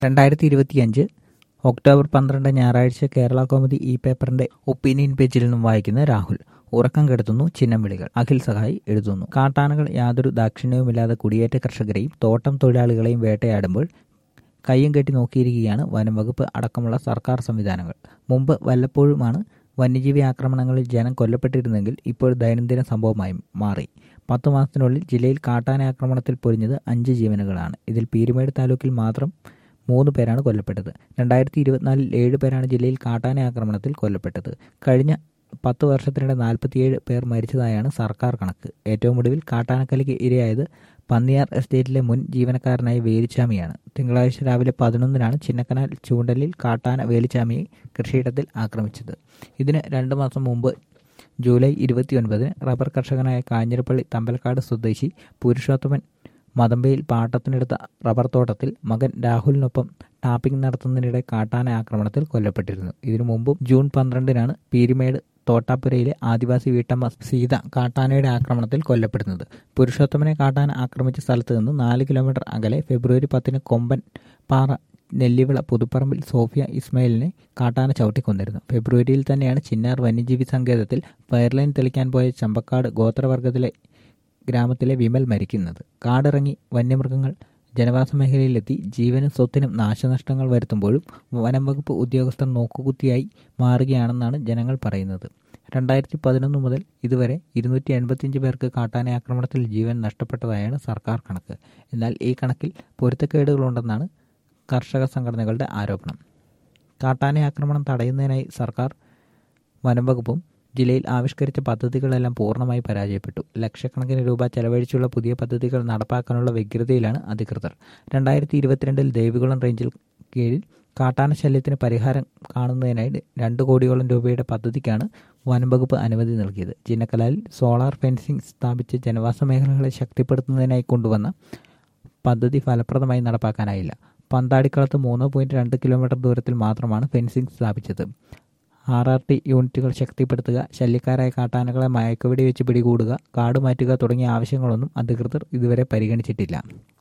രണ്ടായിരത്തി ഇരുപത്തിയഞ്ച് ഒക്ടോബർ പന്ത്രണ്ട് ഞായറാഴ്ച കേരള കോമഡി ഈ പേപ്പറിന്റെ ഒപ്പീനിയൻ പേജിൽ നിന്നും വായിക്കുന്ന രാഹുൽ ഉറക്കം കെടുത്തുന്നു ചിഹ്നം വിളികൾ അഖിൽ സഹായി എഴുതുന്നു കാട്ടാനകൾ യാതൊരു ദാക്ഷിണ്യവുമില്ലാതെ കുടിയേറ്റ കർഷകരെയും തോട്ടം തൊഴിലാളികളെയും വേട്ടയാടുമ്പോൾ കയ്യും കെട്ടി നോക്കിയിരിക്കുകയാണ് വനം വകുപ്പ് അടക്കമുള്ള സർക്കാർ സംവിധാനങ്ങൾ മുമ്പ് വല്ലപ്പോഴുമാണ് വന്യജീവി ആക്രമണങ്ങളിൽ ജനം കൊല്ലപ്പെട്ടിരുന്നെങ്കിൽ ഇപ്പോൾ ദൈനംദിന സംഭവമായി മാറി പത്തു മാസത്തിനുള്ളിൽ ജില്ലയിൽ കാട്ടാന ആക്രമണത്തിൽ പൊരിഞ്ഞത് അഞ്ച് ജീവനുകളാണ് ഇതിൽ പീരുമേട് താലൂക്കിൽ മാത്രം മൂന്ന് പേരാണ് കൊല്ലപ്പെട്ടത് രണ്ടായിരത്തി ഇരുപത്തിനാലിൽ ഏഴ് പേരാണ് ജില്ലയിൽ കാട്ടാന ആക്രമണത്തിൽ കൊല്ലപ്പെട്ടത് കഴിഞ്ഞ പത്ത് വർഷത്തിനിടെ നാൽപ്പത്തിയേഴ് പേർ മരിച്ചതായാണ് സർക്കാർ കണക്ക് ഏറ്റവും ഒടുവിൽ കാട്ടാനക്കലിക്ക് ഇരയായത് പന്നിയാർ എസ്റ്റേറ്റിലെ മുൻ ജീവനക്കാരനായ വേലിച്ചാമിയാണ് തിങ്കളാഴ്ച രാവിലെ പതിനൊന്നിനാണ് ചിന്നക്കനാൽ ചൂണ്ടലിൽ കാട്ടാന വേലിച്ചാമിയെ കൃഷിയിടത്തിൽ ആക്രമിച്ചത് ഇതിന് രണ്ട് മാസം മുമ്പ് ജൂലൈ ഇരുപത്തിയൊൻപതിന് റബ്ബർ കർഷകനായ കാഞ്ഞിരപ്പള്ളി തമ്പലക്കാട് സ്വദേശി പുരുഷോത്തമൻ മതമ്പയിൽ പാട്ടത്തിനെടുത്ത റബ്ബർ തോട്ടത്തിൽ മകൻ രാഹുലിനൊപ്പം ടാപ്പിംഗ് നടത്തുന്നതിനിടെ കാട്ടാന ആക്രമണത്തിൽ കൊല്ലപ്പെട്ടിരുന്നു ഇതിനു മുമ്പും ജൂൺ പന്ത്രണ്ടിനാണ് പീരിമേട് തോട്ടാപ്പുരയിലെ ആദിവാസി വീട്ടമ്മ സീത കാട്ടാനയുടെ ആക്രമണത്തിൽ കൊല്ലപ്പെടുന്നത് പുരുഷോത്തമനെ കാട്ടാന ആക്രമിച്ച സ്ഥലത്ത് നിന്ന് നാല് കിലോമീറ്റർ അകലെ ഫെബ്രുവരി പത്തിന് കൊമ്പൻ പാറ നെല്ലിവിള പുതുപ്പറമ്പിൽ സോഫിയ ഇസ്മായിലിനെ കാട്ടാന ചവിട്ടിക്കൊന്നിരുന്നു ഫെബ്രുവരിയിൽ തന്നെയാണ് ചിന്നാർ വന്യജീവി സങ്കേതത്തിൽ ഫയർലൈൻ തെളിക്കാൻ പോയ ചമ്പക്കാട് ഗോത്രവർഗത്തിലെ ഗ്രാമത്തിലെ വിമൽ മരിക്കുന്നത് കാടിറങ്ങി വന്യമൃഗങ്ങൾ ജനവാസ മേഖലയിലെത്തി ജീവനും സ്വത്തിനും നാശനഷ്ടങ്ങൾ വരുത്തുമ്പോഴും വനം വകുപ്പ് ഉദ്യോഗസ്ഥർ നോക്കുകുത്തിയായി മാറുകയാണെന്നാണ് ജനങ്ങൾ പറയുന്നത് രണ്ടായിരത്തി പതിനൊന്ന് മുതൽ ഇതുവരെ ഇരുന്നൂറ്റി എൺപത്തിയഞ്ച് പേർക്ക് കാട്ടാന ആക്രമണത്തിൽ ജീവൻ നഷ്ടപ്പെട്ടതായാണ് സർക്കാർ കണക്ക് എന്നാൽ ഈ കണക്കിൽ പൊരുത്തക്കേടുകളുണ്ടെന്നാണ് കർഷക സംഘടനകളുടെ ആരോപണം കാട്ടാന ആക്രമണം തടയുന്നതിനായി സർക്കാർ വനം വകുപ്പും ജില്ലയിൽ ആവിഷ്കരിച്ച പദ്ധതികളെല്ലാം പൂർണ്ണമായി പരാജയപ്പെട്ടു ലക്ഷക്കണക്കിന് രൂപ ചെലവഴിച്ചുള്ള പുതിയ പദ്ധതികൾ നടപ്പാക്കാനുള്ള വ്യഗ്രതയിലാണ് അധികൃതർ രണ്ടായിരത്തി ഇരുപത്തിരണ്ടിൽ ദേവികുളം റേഞ്ചിൽ കീഴിൽ കാട്ടാന ശല്യത്തിന് പരിഹാരം കാണുന്നതിനായി രണ്ട് കോടിയോളം രൂപയുടെ പദ്ധതിക്കാണ് വനംവകുപ്പ് അനുമതി നൽകിയത് ചിന്നക്കലാലിൽ സോളാർ ഫെൻസിംഗ് സ്ഥാപിച്ച് ജനവാസ മേഖലകളെ ശക്തിപ്പെടുത്തുന്നതിനായി കൊണ്ടുവന്ന പദ്ധതി ഫലപ്രദമായി നടപ്പാക്കാനായില്ല പന്താടിക്കളത്ത് മൂന്ന് പോയിന്റ് രണ്ട് കിലോമീറ്റർ ദൂരത്തിൽ മാത്രമാണ് ഫെൻസിംഗ് സ്ഥാപിച്ചത് ആർ ആർ ടി യൂണിറ്റുകൾ ശക്തിപ്പെടുത്തുക ശല്യക്കാരായ കാട്ടാനകളെ മയക്കുവെടി വെച്ച് പിടികൂടുക കാട് മാറ്റുക തുടങ്ങിയ ആവശ്യങ്ങളൊന്നും അധികൃതർ ഇതുവരെ പരിഗണിച്ചിട്ടില്ല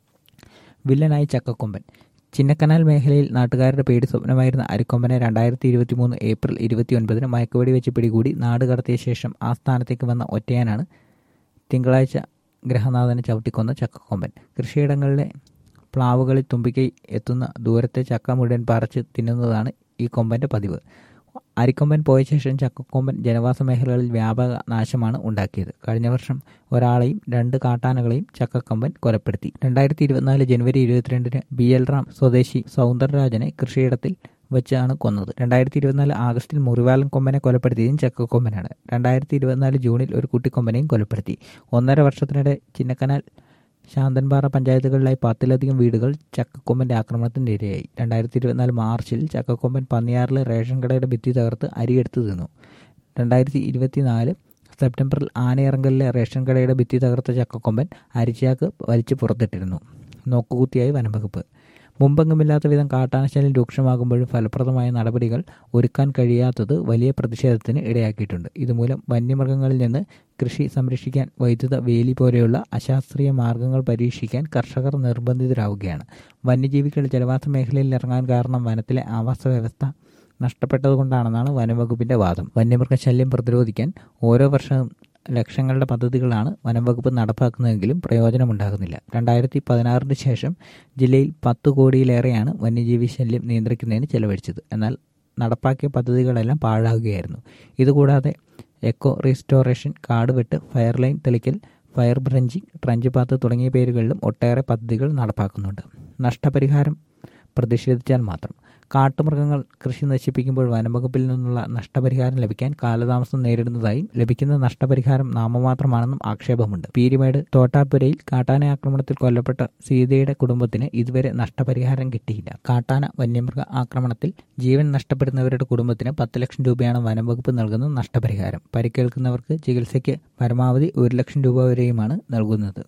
വില്ലനായി ചക്കക്കൊമ്പൻ ചിന്നക്കനാൽ മേഖലയിൽ നാട്ടുകാരുടെ പേടി സ്വപ്നമായിരുന്ന അരിക്കൊമ്പനെ രണ്ടായിരത്തി ഇരുപത്തി മൂന്ന് ഏപ്രിൽ ഇരുപത്തിയൊൻപതിന് മയക്കുവെടി വെച്ച് പിടികൂടി നാട് കടത്തിയ ശേഷം ആ സ്ഥാനത്തേക്ക് വന്ന ഒറ്റയാനാണ് തിങ്കളാഴ്ച ഗ്രഹനാഥനെ ചവിട്ടിക്കൊന്ന ചക്കക്കൊമ്പൻ കൃഷിയിടങ്ങളിലെ പ്ലാവുകളിൽ തുമ്പിക്കൈ എത്തുന്ന ദൂരത്തെ ചക്ക മുഴുവൻ പറിച്ച് തിന്നുന്നതാണ് ഈ കൊമ്പൻ്റെ പതിവ് അരിക്കൊമ്പൻ പോയ ശേഷം ചക്കക്കൊമ്പൻ ജനവാസ മേഖലകളിൽ വ്യാപക നാശമാണ് ഉണ്ടാക്കിയത് കഴിഞ്ഞ വർഷം ഒരാളെയും രണ്ട് കാട്ടാനകളെയും ചക്കക്കൊമ്പൻ കൊലപ്പെടുത്തി രണ്ടായിരത്തി ഇരുപത്തിനാല് ജനുവരി ഇരുപത്തിരണ്ടിന് ബി എൽ റാം സ്വദേശി സൗന്ദരരാജനെ കൃഷിയിടത്തിൽ വെച്ചാണ് കൊന്നത് രണ്ടായിരത്തി ഇരുപത്തിനാല് ആഗസ്റ്റിൽ മുറിവാലൻ കൊമ്പനെ കൊലപ്പെടുത്തിയതും ചക്കക്കൊമ്പനാണ് രണ്ടായിരത്തി ഇരുപത്തിനാല് ജൂണിൽ ഒരു കുട്ടിക്കൊമ്പനെയും കൊലപ്പെടുത്തി ഒന്നര വർഷത്തിനിടെ ചിന്നക്കനാൽ ശാന്തൻപാറ പഞ്ചായത്തുകളിലായി പത്തിലധികം വീടുകൾ ചക്കക്കൊമ്പൻ്റെ ആക്രമണത്തിന് ഇരയായി രണ്ടായിരത്തി ഇരുപത്തിനാല് മാർച്ചിൽ ചക്കക്കൊമ്പൻ പന്നിയാറിലെ റേഷൻ കടയുടെ ഭിത്തി തകർത്ത് അരിയെടുത്തു തിന്നു രണ്ടായിരത്തി ഇരുപത്തിനാല് സെപ്റ്റംബറിൽ ആനയിറങ്കലിലെ റേഷൻ കടയുടെ ഭിത്തി തകർത്ത ചക്കക്കൊമ്പൻ അരിച്ചാക്ക് വലിച്ചു പുറത്തിട്ടിരുന്നു നോക്കുകുത്തിയായി വനംവകുപ്പ് മുമ്പെങ്ങുമില്ലാത്ത വിധം കാട്ടാനശല്യം രൂക്ഷമാകുമ്പോഴും ഫലപ്രദമായ നടപടികൾ ഒരുക്കാൻ കഴിയാത്തത് വലിയ പ്രതിഷേധത്തിന് ഇടയാക്കിയിട്ടുണ്ട് ഇതുമൂലം വന്യമൃഗങ്ങളിൽ നിന്ന് കൃഷി സംരക്ഷിക്കാൻ വൈദ്യുത വേലി പോലെയുള്ള അശാസ്ത്രീയ മാർഗങ്ങൾ പരീക്ഷിക്കാൻ കർഷകർ നിർബന്ധിതരാവുകയാണ് വന്യജീവികൾ ജലവാസ മേഖലയിൽ ഇറങ്ങാൻ കാരണം വനത്തിലെ ആവാസ വ്യവസ്ഥ നഷ്ടപ്പെട്ടതുകൊണ്ടാണെന്നാണ് വനംവകുപ്പിന്റെ വാദം വന്യമൃഗശല്യം പ്രതിരോധിക്കാൻ ഓരോ വർഷവും ലക്ഷങ്ങളുടെ പദ്ധതികളാണ് വനംവകുപ്പ് നടപ്പാക്കുന്നതെങ്കിലും പ്രയോജനമുണ്ടാകുന്നില്ല രണ്ടായിരത്തി പതിനാറിന് ശേഷം ജില്ലയിൽ പത്ത് കോടിയിലേറെയാണ് വന്യജീവി ശല്യം നിയന്ത്രിക്കുന്നതിന് ചെലവഴിച്ചത് എന്നാൽ നടപ്പാക്കിയ പദ്ധതികളെല്ലാം പാഴാകുകയായിരുന്നു ഇതുകൂടാതെ എക്കോ റീസ്റ്റോറേഷൻ കാട് വെട്ട് ഫയർലൈൻ തെളിക്കൽ ഫയർ ബ്രഞ്ചിങ് ട്രഞ്ച് പാത്ത് തുടങ്ങിയ പേരുകളിലും ഒട്ടേറെ പദ്ധതികൾ നടപ്പാക്കുന്നുണ്ട് നഷ്ടപരിഹാരം പ്രതിഷേധിച്ചാൽ മാത്രം കാട്ടുമൃഗങ്ങൾ കൃഷി നശിപ്പിക്കുമ്പോൾ വനംവകുപ്പിൽ നിന്നുള്ള നഷ്ടപരിഹാരം ലഭിക്കാൻ കാലതാമസം നേരിടുന്നതായും ലഭിക്കുന്ന നഷ്ടപരിഹാരം നാമമാത്രമാണെന്നും ആക്ഷേപമുണ്ട് പീരിമേട് തോട്ടാപ്പുരയിൽ കാട്ടാന ആക്രമണത്തിൽ കൊല്ലപ്പെട്ട സീതയുടെ കുടുംബത്തിന് ഇതുവരെ നഷ്ടപരിഹാരം കിട്ടിയില്ല കാട്ടാന വന്യമൃഗ ആക്രമണത്തിൽ ജീവൻ നഷ്ടപ്പെടുന്നവരുടെ കുടുംബത്തിന് പത്ത് ലക്ഷം രൂപയാണ് വനംവകുപ്പ് നൽകുന്ന നഷ്ടപരിഹാരം പരിക്കേൽക്കുന്നവർക്ക് ചികിത്സയ്ക്ക് പരമാവധി ഒരു ലക്ഷം രൂപ വരെയുമാണ് നൽകുന്നത്